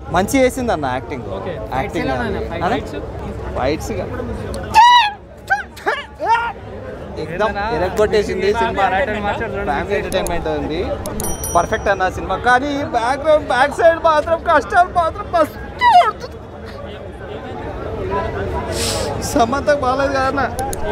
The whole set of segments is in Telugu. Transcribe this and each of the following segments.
మంచి చేసింది అన్న యాక్టింగ్ ఓకే యాక్టింగ్ ఫైట్స్ ఎక్దమ్ ఎరగొట్టేసింది సినిమా ఫ్యామిలీ ఎంటర్టైన్మెంట్ ఉంది పర్ఫెక్ట్ అన్న సినిమా కానీ బ్యాక్గ్రౌండ్ బ్యాక్ సైడ్ మాత్రం కష్టాలు మాత్రం మస్తు పడుతుంది. సమంత బాగాలేదు కదా అన్న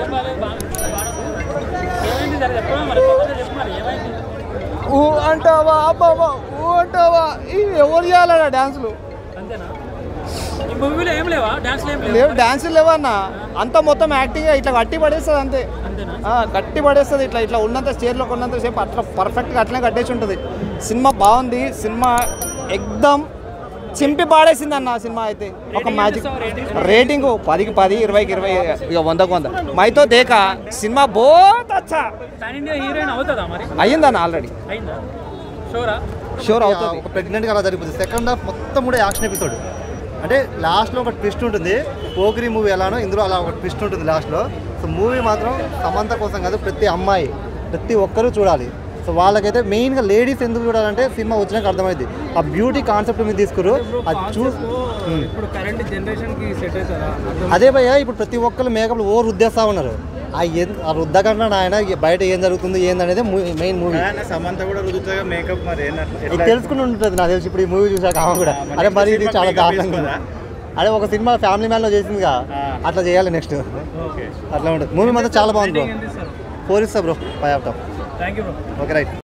ఏమైంది సరే చెప్పు మరి కొత్తగా చెప్పు మరి ఏమైంది ఊ అంటావా అబ్బాబా ఊ అంటావా ఇవి ఎవరు చేయాలన్నా డాన్సులు అంతేనా ఈ మూవీలో ఏం లేవా డాన్స్లు ఏం లేవా లేవు డాన్సులు లేవన్నా అంతా మొత్తం యాక్టింగ్ ఇట్లా గట్టి పడేస్తుంది అంతే అంతేనా ఆ, గట్టి పడేస్తుంది ఇట్లా ఇట్లా ఉన్నంత స్టేజ్లో ఉన్నంత సేపు అట్లా పర్ఫెక్ట్గా అట్లనే కట్టేసి ఉంటుంది సినిమా బాగుంది సినిమా ఎక్దమ్ చింపి పాడేసింది అన్న ఆ సినిమా అయితే ఒక మ్యాజిక్ రేటింగ్ పదికి పది ఇరవైకి ఇరవై ఇక వందకు వంద మైతో దేక సినిమా బోత్ అచ్చా పాన్ ఇండియా హీరోయిన్ అవుతుందా మరి అయ్యిందన్న ఆల్రెడీ అయిందా షోరా షూర్ అవుతుంది ఒక ప్రెగ్నెంట్గా అలా జరిగిపోతుంది సెకండ్ హాఫ్ మొత్తం కూడా యాక్షన్ ఎపిసోడ్ అంటే లాస్ట్లో ఒక ట్విస్ట్ ఉంటుంది పోకిరి మూవీ ఎలానో ఇందులో అలా ఒక ట్విస్ట్ ఉంటుంది లాస్ట్లో సో మూవీ మాత్రం సమంత కోసం కాదు ప్రతి అమ్మాయి ప్రతి ఒక్కరూ చూడాలి సో వాళ్ళకైతే మెయిన్గా లేడీస్ ఎందుకు చూడాలంటే సినిమా వచ్చినాక అర్థమైంది ఆ బ్యూటీ కాన్సెప్ట్ మీద తీసుకురు అది చూ ఉమ్. ఇప్పుడు కరెంట్ జనరేషన్ కి సెట్ అవుతారా అదే భయ్య ఇప్పుడు ప్రతి ఒక్కరు మేకప్లు ఓ రుద్దేస్తా ఉన్నారు ఆ ఎన్- ఆ రుద్దకుండా నాయన బయట ఏం జరుగుతుంది ఏందనేది మెయిన్ మూవీ సమంత కూడా రుదుతాగా మేకప్ మరి ఏంటట్లా? ఇది తెలుసుకుని ఉంటుంది నాకు తెలిసి ఇప్పుడు ఈ మూవీ చూసాక ఆమె కూడా అరే మరి ఇది చాలా దారుణంగా ఉంది. అదే ఒక సినిమా ఫ్యామిలీ మ్యాన్లో చేసిందిగా అట్లా చేయాలి నెక్స్ట్ ఓకే అట్లా ఉంటుంది మూవీ మాత్రం చాలా బాగుంది బ్రో ఎంత ఇస్తారు ఫోర్ ఇస్తా bro five of top thank you bro okay right